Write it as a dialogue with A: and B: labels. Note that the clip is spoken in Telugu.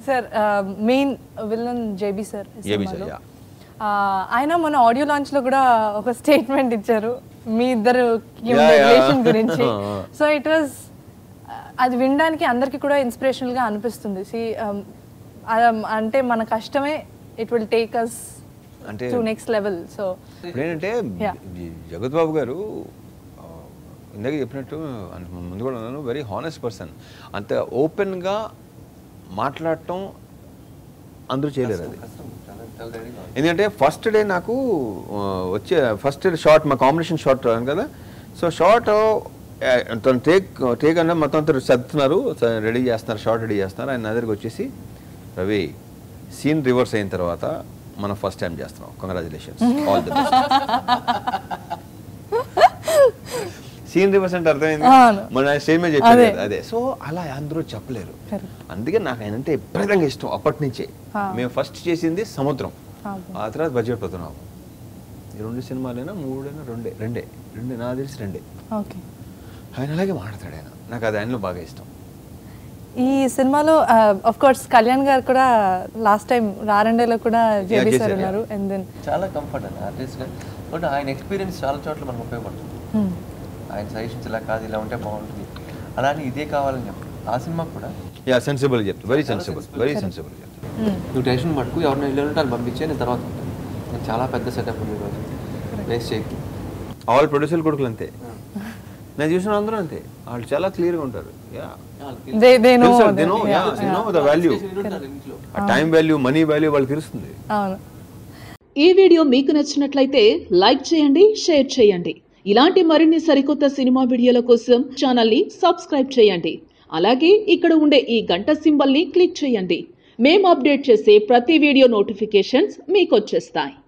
A: Sir main villain JB sir ఈ
B: JB sir,
A: సినిమాలో.
B: yeah.
A: ఆ, ఆయన మన ఆడియో లాంచ్ లో కూడా ఒక స్టేట్మెంట్ ఇచ్చారు మీ ఇద్దరు
B: Yeah, yeah.
A: రిలేషన్ గురించి సో ఇట్ వాజ్ అది వినడానికి అందరికి కూడా ఇన్స్పిరేషనల్ గా అనిపిస్తుంది సి అంటే మన కష్టమే ఇట్ విల్ టేక్ అస్
B: అంటే
A: టు నెక్స్ట్ లెవెల్ సో
B: ఇప్పుడు ఏంటంటే
A: Yeah.
B: ఈ జగత్ బాబు గారు ఆ, ఇందాక చెప్పినట్టు అంత ముందు కూడా ఉన్నాను వెరీ హానెస్ట్ పర్సన్ అంత ఓపెన్గా మాట్లాడటం అందరూ చేయలేరు అది ఎందుకంటే ఫస్ట్ డే నాకు ఆ, వచ్చే ఫస్ట్ షార్ట్ మా కాంబినేషన్ షార్ట్ కదా సో షార్ట్ తను టేక్ టేక్ అంటే మొత్తం అంతా సర్దుతున్నారు రెడీ చేస్తున్నారు షార్ట్ రెడీ చేస్తున్నారు ఆయన నా దగ్గరికి వచ్చేసి రవి సీన్ రివర్స్ అయిన తర్వాత మనం ఫస్ట్ టైం చేస్తున్నాం congratulations all the best scene reverse అంటే అర్థమైంది
A: అవును.
B: మన స్టేజ్ మీద చెప్పారు
A: అదే.
B: కదా, అదే సో అలా అందరూ చెప్పలేరు
A: Correct.
B: అందుకే నాకు ఆయన అంటే విపరీతంగా ఇష్టం అప్పటి నుంచే
A: ఆ.
B: మేము ఫస్ట్ చేసింది సముద్రం
A: అవును.
B: ఆ తర్వాత బడ్జెట్ పడుతున్నాం ఈ రెండు సినిమాలైనా మూడైనా రెండే రెండే రెండే నా తెలిసి రెండే
A: ఓకే
B: ఆయన అలాగే మాట్లాడతాడు ఆయన నాకు అది ఆయనలో బాగా ఇష్టం
A: ఈ సినిమాలో ఆఫ్ కోర్స్ కళ్యాణ్ గారు కూడా లాస్ట్ టైం రారండేలో కూడా జేబీ సార్
B: చేశారు,
A: ఉన్నారు అండ్ దెన్
C: చాలా కంఫర్ట్ అండి ఆర్టిస్ట్గా బట్ ఆయన ఎక్స్పీరియన్స్ చాలా చోట్ల మనకు ఉపయోగపడుతుంది ఆయన సజెషన్స్ ఇలా కాదు ఇలా ఉంటే బాగుంటుంది అలానే ఇదే కావాలని చెప్పి ఆ సినిమా కూడా
B: యా సెన్సిబుల్ చెప్తా వెరీ సెన్సిబుల్ వెరీ సెన్సిబుల్ చెప్తా
C: నువ్వు టెన్షన్ పట్టుకు ఎవరిని ఇల్లు ఉంటే వాళ్ళు పంపించే నేను తర్వాత ఉంటాను నేను చాలా పెద్ద సెటప్ ఉంది ఈరోజు వేస్ట్ చేయకు
B: ఆల్ ప్రొడ్యూసర్ కొడుకులు అంతే నేను చూసిన అందరూ అంతే వాళ్ళు చాలా క్లియర్గా ఉంటారు yeah
A: they they know
B: they know yeah they know the value ఆ టైం వాల్యూ మనీ వాల్యూ వాళ్ళకి తెలుస్తుంది
A: అవును
D: ఈ వీడియో మీకు నచ్చినట్లయితే లైక్ చేయండి షేర్ చేయండి ఇలాంటి మరిన్ని సరికొత్త సినిమా వీడియోల కోసం ఛానల్ని సబ్స్క్రైబ్ చేయండి అలాగే ఇక్కడ ఉండే ఈ గంట సింబల్ని క్లిక్ చేయండి మేము అప్డేట్ చేసే ప్రతి వీడియో నోటిఫికేషన్స్ మీకు వచ్చేస్తాయి